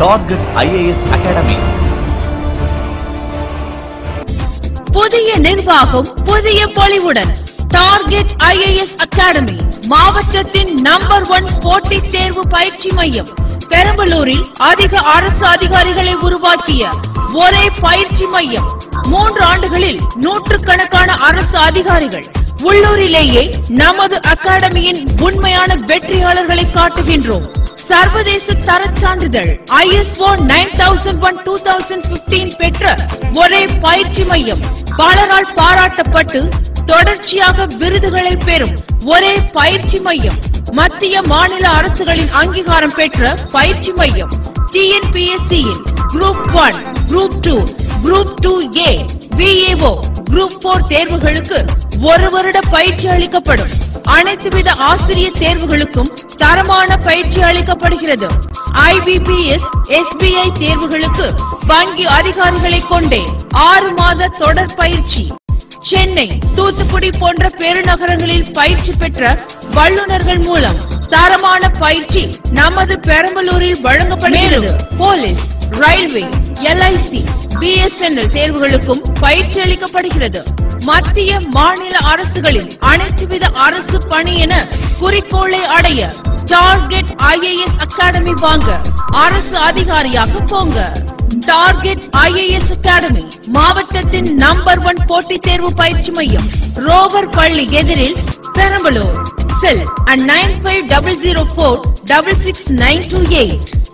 target IAS academy புதிய நிர்வாகம் புதிய பொலிவுடன் டார்கெட் ஐஏஎஸ் அகாடமி மாவட்டத்தின் நம்பர் ஒன் போட்டித் தேர்வு பயிற்சி மையம் பெரம்பலூரில் அதிக அரசு அதிகாரிகளை உருவாக்கிய ஒரே பயிற்சி மையம் மூன்று ஆண்டுகளில் நூற்றுக்கணக்கான அரசு அதிகாரிகள் உள்ளூரிலேயே நமது அகாடமியின் உண்மையான வெற்றியாளர்களை காட்டுகின்றோம் சர்வதேச தரச் சான்றிதழ் ISO nine thousand one two thousand fifteen பெற்ற ஒரே பயிற்சி மையம் பலரால் பாராட்டப்பட்டு தொடர்ச்சியாக விருதுகளை பெறும் ஒரே பயிற்சி மையம் மத்திய மாநில அரசுகளின் அங்கீகாரம் பெற்ற பயிற்சி மையம் டிஎன்பிஎஸ்சியில் group one group two group two A VAO group four தேர்வுகளுக்கு ஒரு வருட பயிற்சி அளிக்கப்படும் அனைத்து வித ஆசிரியர் தேர்வுகளுக்கும் தரமான பயிற்சி அளிக்கப்படுகிறது ஐபிபிஎஸ் எஸ்பிஐ தேர்வுகளுக்கு வங்கி அதிகாரிகளை கொண்டே ஆறு மாத தொடர் பயிற்சி சென்னை தூத்துக்குடி போன்ற பெருநகரங்களில் பயிற்சி பெற்ற வல்லுநர்கள் மூலம் தரமான பயிற்சி நமது பெரம்பலூரில் வழங்கப்படுகிறது போலீஸ் ரயில்வே எல்ஐசி பிஎஸ்என்எல் தேர்வுகளுக்கும் பயிற்சி அளிக்கப்படுகிறது மத்திய மாநில அரசுகளின் அனைத்து வித அரசு பணி என குறிக்கோளை அடைய டார்கெட் ஐஏஎஸ் அகாடமி வாங்க அரசு அதிகாரியாக போங்க டார்கெட் ஐஏஎஸ் அகாடமி மாவட்டத்தின் நம்பர் ஒன் போட்டித் தேர்வு பயிற்சி மையம் ரோவர் பள்ளி எதிரில் Perambalur cell and nine five double zero four double six nine two eight